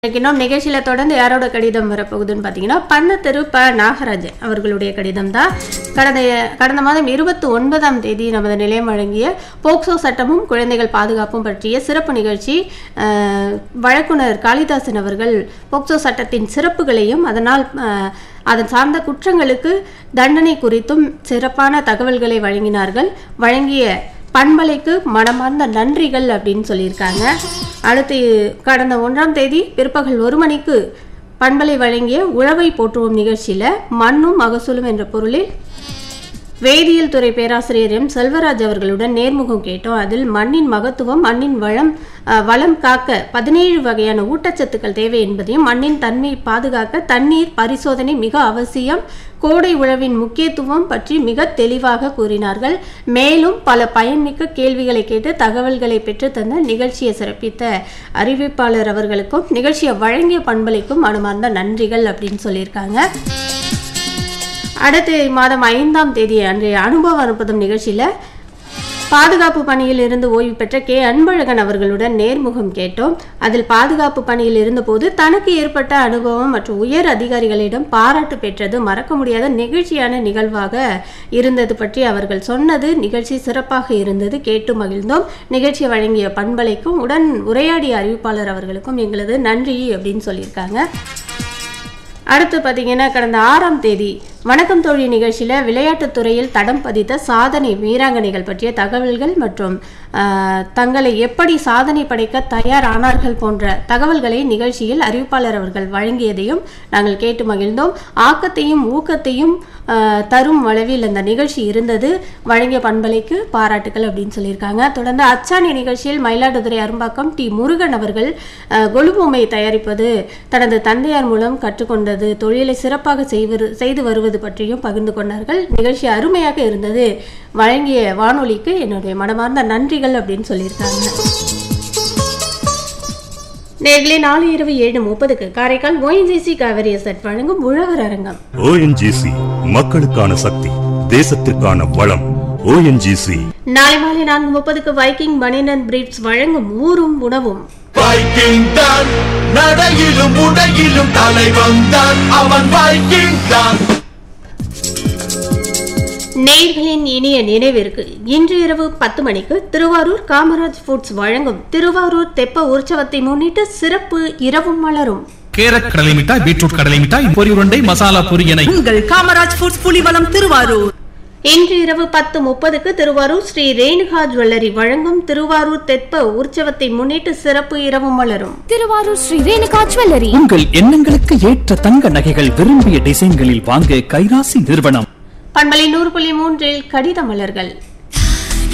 இன்னும் நிகழ்ச்சியில தொடர்ந்து யாரோட கடிதம் வரப்போகுதுன்னு பார்த்தீங்கன்னா பண்ணத்தெரு ப நாகராஜன் அவர்களுடைய கடிதம் தான் கடந்த கடந்த மாதம் இருபத்தி ஒன்பதாம் தேதி நமது நிலையம் வழங்கிய போக்சோ சட்டமும் குழந்தைகள் பாதுகாப்பும் பற்றிய சிறப்பு நிகழ்ச்சி அஹ், வழக்குனர் காளிதாசன் அவர்கள் போக்சோ சட்டத்தின் சிறப்புகளையும் அதனால் அஹ், அதன் சார்ந்த குற்றங்களுக்கு தண்டனை குறித்தும் சிறப்பான தகவல்களை வழங்கினார்கள் வழங்கிய பண்பலைக்கு மனமார்ந்த நன்றிகள் அப்படின்னு சொல்லியிருக்காங்க அடுத்து கடந்த ஒன்றாம் தேதி பிற்பகல் ஒரு மணிக்கு பண்பலை வழங்கிய உழவை போற்றுவோம் நிகழ்ச்சியில் மண்ணும் மகசூலும் என்ற பொருளில் வேதியியல் துறை பேராசிரியர் எம் செல்வராஜ் அவர்களுடன் நேர்முகம் கேட்டோம் அதில் மண்ணின் மகத்துவம் மண்ணின் வளம் அஹ், வளம் காக்க பதினேழு வகையான ஊட்டச்சத்துக்கள் தேவை என்பதையும் மண்ணின் தன்மை பாதுகாக்க தண்ணீர் பரிசோதனை மிக அவசியம் கோடை உழவின் முக்கியத்துவம் பற்றி மிக தெளிவாக கூறினார்கள் மேலும் பல பயன்மிக்க கேள்விகளை கேட்டு தகவல்களை பெற்று தந்த நிகழ்ச்சியை சிறப்பித்த அறிவிப்பாளர் அவர்களுக்கும் நிகழ்ச்சியை வழங்கிய பண்பலைக்கும் மனமார்ந்த நன்றிகள் அப்படின்னு சொல்லியிருக்காங்க அடுத்து மாதம் ஐந்தாம் தேதி அன்றைய அனுபவ அனுப்பதும் நிகழ்ச்சியில் பாதுகாப்பு பணியில் இருந்து ஓய்வு பெற்ற கே அன்பழகன் அவர்களுடன் நேர்முகம் கேட்டோம் அதில் பாதுகாப்பு பணியில் இருந்தபோது தனக்கு ஏற்பட்ட அனுபவம் மற்றும் உயர் அதிகாரிகளிடம் பாராட்டு பெற்றது மறக்க முடியாத நெகிழ்ச்சியான நிகழ்வாக இருந்தது பற்றி அவர்கள் சொன்னது நிகழ்ச்சி சிறப்பாக இருந்தது கேட்டு மகிழ்ந்தோம் நிகழ்ச்சி வழங்கிய பண்பலைக்கும் உடன் உரையாடிய அறிவிப்பாளர் அவர்களுக்கும் எங்களது நன்றி அப்படின்னு சொல்லியிருக்காங்க அடுத்து பார்த்தீங்கன்னா கடந்த ஆறாம் தேதி வணக்கம் தோழி நிகழ்ச்சியில் விளையாட்டுத் துறையில் தடம் பதித்த சாதனை வீராங்கனைகள் பற்றிய தகவல்கள் மற்றும் ஆஹ், தங்களை எப்படி சாதனை படைக்க தயாரானார்கள் போன்ற தகவல்களை நிகழ்ச்சியில் அறிவிப்பாளர் அவர்கள் வழங்கியதையும் நாங்கள் கேட்டு மகிழ்ந்தோம் ஆக்கத்தையும் ஊக்கத்தையும் ஆஹ், தரும் அளவில் அந்த நிகழ்ச்சி இருந்தது வழங்கிய பண்பலைக்கு பாராட்டுகள் அப்படின்னு சொல்லியிருக்காங்க தொடர்ந்து அச்சாணி நிகழ்ச்சியில் மயிலாடுதுறை அரும்பாக்கம் டி முருகன் அவர்கள் ஆஹ், கொலு பொம்மை தயாரிப்பது தனது தந்தையார் மூலம் கற்றுக்கொண்டது தொழிலை சிறப்பாக செய்வது செய்து வருவது பற்றியும் பகிர்ந்து கொண்டார்கள் நிகழ்ச்சி அருமையாக இருந்தது வழங்கிய வானொலிக்கு என்னுடைய மனமார்ந்த நன்றிகள் அப்படின்னு சொல்லியிருக்காங்க நேர்களே நாலு இரவு ஏழு முப்பதுக்கு காரைக்கால் ஓஎன்ஜிசி காவிரி செட் வழங்கும் உழவர் அரங்கம் ஓஎன்ஜிசி மக்களுக்கான சக்தி தேசத்திற்கான வளம் ஓஎன்ஜிசி நாளை மாலை நான்கு முப்பதுக்கு வைக்கிங் பனினன் பிரீட்ஸ் வழங்கும் ஊரும் உணவும் வைக்கிங் தான் நடையிலும் உடையிலும் தலைவன் தான் அவன் வைக்கிங் தான் நேயர்களின் இனிய நினைவிற்கு இன்று இரவு பத்து மணிக்கு திருவாரூர் காமராஜ் ஃபுட்ஸ் வழங்கும் திருவாரூர் தெப்ப உற்சவத்தை முன்னிட்டு சிறப்பு இரவும் மலரும் கேரட் கடலை மிட்டாய் பீட்ரூட் கடலை மிட்டாய் பொரி உருண்டை மசாலா பொரி என உங்கள் காமராஜ் ஃபுட்ஸ் புலிவலம் திருவாரூர் இன்று இரவு பத்து முப்பதுக்கு திருவாரூர் ஸ்ரீ ரேணுகா ஜுவல்லரி வழங்கும் திருவாரூர் தெப்ப உற்சவத்தை முன்னிட்டு சிறப்பு இரவும் மலரும் திருவாரூர் ஸ்ரீ ரேணுகா ஜுவல்லரி உங்கள் எண்ணங்களுக்கு ஏற்ற தங்க நகைகள் விரும்பிய டிசைன்களில் வாங்க கைராசி நிறுவனம் பண்பலை நூறு புள்ளி மூன்றில் கடித மலர்கள்